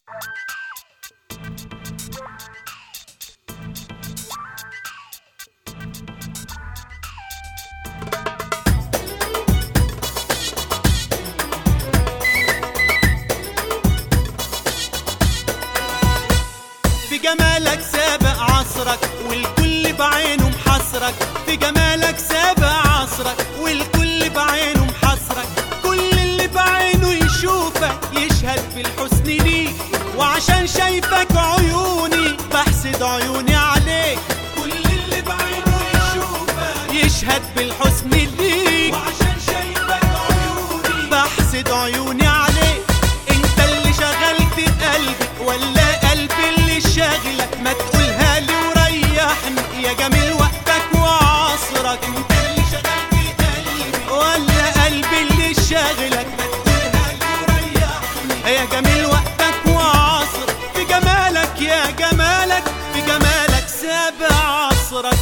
في جمالك سابق عصرك والكل بعينه محصرك في جمالك سابق عصرك والكل بعينه محصرك كل اللي بعينه يشوفك يشهد بالحسن ليك وعشان شايفك عيوني بحسد عيوني عليك كل اللي بعينه يشوفك يشهد بالحسن ليك وعشان شايفك عيوني بحسد عيوني عليك انت اللي شغلت قلبي ولا قلبي اللي شاغلك ما تقولها لي وريحني يا جميل وقتك وعصرك انت اللي شغلت قلبي ولا قلبي اللي شاغلك ما تقولها لي وريحني يا جميل وقتك وعصرك في جمالك يا جمالك في جمالك سابع عصرك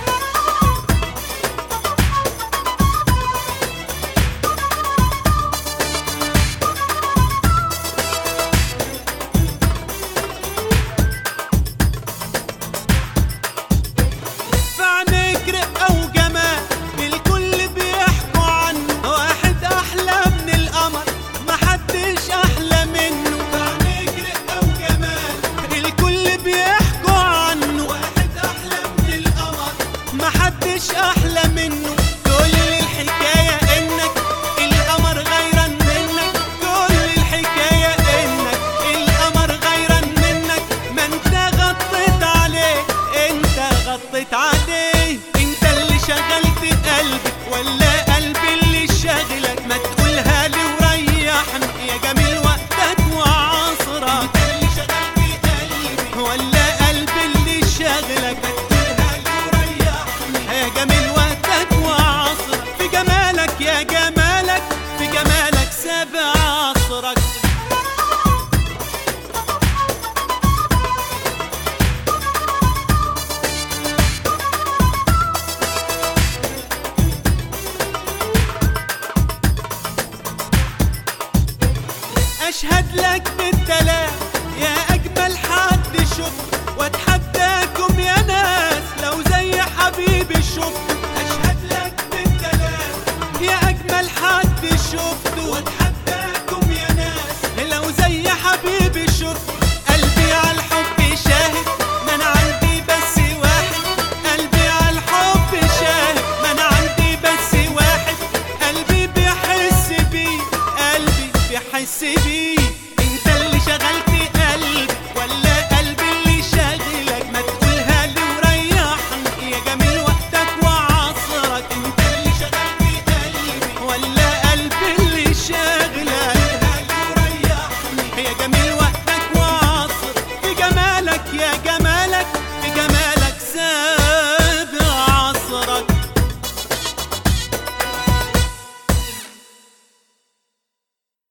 في عينيك رقة وجمال الكل بيحكوا عنه واحد أحلى من القمر محدش أحلى منه في عينيك رقة وجمال الكل بيحكوا عنه واحد أحلى من القمر محدش أحلى منه كل الحكاية إنك القمر غيران منك كل الحكاية إنك القمر غيران منك ما انت غطيت عليه انت غطيت عليه انت اللي شغلت قلبي ولا قلبي اللي شاغلك ما تقولها لي وريحني يا جميل وقتك وعصرك انت اللي شغلت قلبي ولا قلبي اللي شاغلك ما تقولها لي وريحني يا جميل وقتك وعصرك في جمالك يا جمالك في جمالك سابع عصرك اشهد لك بالدلال يا اجمل حد شفت واتحداكم يا ناس لو زي حبيبي شفت اشهد لك بالدلال يا اجمل حد شفت واتحداكم يا ناس لو زي حبيبي شفت قلبي على الحب شاهد ما انا عندي بس واحد قلبي على الحب شاهد ما انا عندي بس واحد قلبي بيحس بيه قلبي بيحس بيه انت اللي شغلت